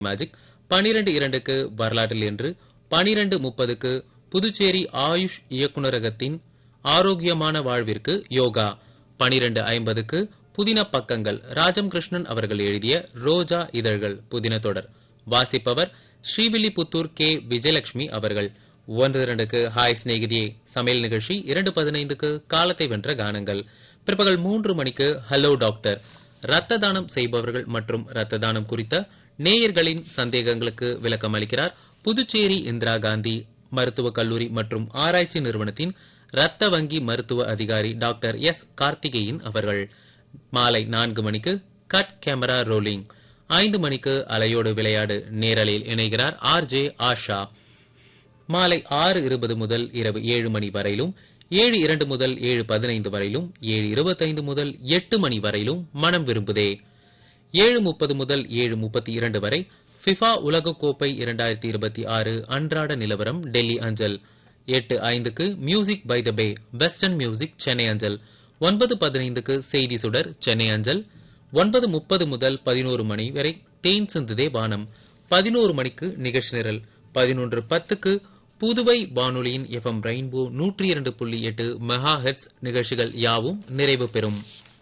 magic பனிரெண்டு இரண்டுக்கு வரலாற்றில் என்று பனிரெண்டு முப்பதுக்கு புதுச்சேரி ஆயுஷ் இயக்குநரகத்தின் ஆரோக்கியமான வாழ்விற்கு யோகா பனிரெண்டு ஐம்பதுக்கு புதின பக்கங்கள் ராஜம் கிருஷ்ணன் அவர்கள் எழுதிய ரோஜா இதழ்கள் புதின தொடர் வாசிப்பவர் ஸ்ரீவில்லிபுத்தூர் கே விஜயலட்சுமி அவர்கள் ஒன்று இரண்டுக்கு ஹாய் சிநேகிதியே சமையல் நிகழ்ச்சி இரண்டு பதினைந்துக்கு காலத்தை வென்ற கானங்கள் பிற்பகல் மூன்று மணிக்கு ஹலோ டாக்டர் ரத்த தானம் செய்பவர்கள் மற்றும் ரத்த தானம் குறித்த நேயர்களின் சந்தேகங்களுக்கு விளக்கம் அளிக்கிறார் புதுச்சேரி இந்திரா காந்தி மருத்துவக் கல்லூரி மற்றும் ஆராய்ச்சி நிறுவனத்தின் ரத்த வங்கி மருத்துவ அதிகாரி டாக்டர் எஸ் கார்த்திகேயன் அவர்கள் மாலை நான்கு மணிக்கு கட் கேமரா ரோலிங் ஐந்து மணிக்கு அலையோடு விளையாடு நேரலில் இணைகிறார் ஆர் ஜே ஆஷா மாலை ஆறு இருபது முதல் இரவு ஏழு மணி வரையிலும் ஏழு இரண்டு முதல் ஏழு பதினைந்து வரையிலும் ஏழு இருபத்தைந்து முதல் எட்டு மணி வரையிலும் மனம் விரும்புதே ஏழு முப்பது முதல் ஏழு முப்பத்தி இரண்டு வரை ஃபிஃபா உலகக்கோப்பை இரண்டாயிரத்தி இருபத்தி ஆறு அன்றாட நிலவரம் டெல்லி அஞ்சல் எட்டு ஐந்துக்கு music by the bay western music Chennai அஞ்சல் ஒன்பது பதினைந்துக்கு செய்தி சுடர் சென்னை அஞ்சல் ஒன்பது முப்பது முதல் பதினோரு மணி வரை தேன் சிந்துதே வானம் பதினோரு மணிக்கு நிகழ்ச்சி நிரல் பதினொன்று பத்துக்கு புதுவை வானொலியின் எஃப்எம் ரெயின்போ நூற்றி இரண்டு புள்ளி எட்டு மெகா ஹெட்ஸ் நிகழ்ச்சிகள் யாவும் நிறைவு பெறும்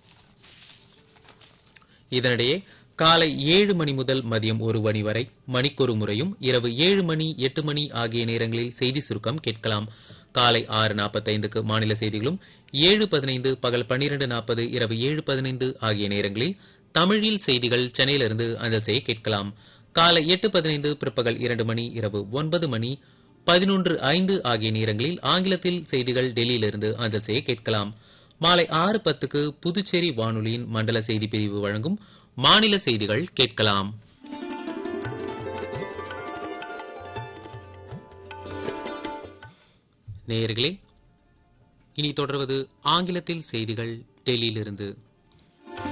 இதனிடையே காலை ஏழு மணி முதல் மதியம் ஒரு மணி வரை மணிக்கொரு முறையும் இரவு ஏழு மணி எட்டு மணி ஆகிய நேரங்களில் செய்தி சுருக்கம் கேட்கலாம் காலை ஆறு நாற்பத்தைந்துக்கு மாநில செய்திகளும் ஏழு பதினைந்து பகல் பன்னிரண்டு நாற்பது இரவு ஏழு பதினைந்து ஆகிய நேரங்களில் தமிழில் செய்திகள் சென்னையிலிருந்து அஞ்சல் செய்ய கேட்கலாம் காலை எட்டு பதினைந்து பிற்பகல் இரண்டு மணி இரவு ஒன்பது மணி பதினொன்று ஐந்து ஆகிய நேரங்களில் ஆங்கிலத்தில் செய்திகள் டெல்லியிலிருந்து அஞ்சல் செய்ய கேட்கலாம் மாலை ஆறு பத்துக்கு புதுச்சேரி வானொலியின் மண்டல செய்தி பிரிவு வழங்கும் மாநில செய்திகள் கேட்கலாம் நேயர்களே இனி தொடர்வது ஆங்கிலத்தில் செய்திகள் டெல்லியிலிருந்து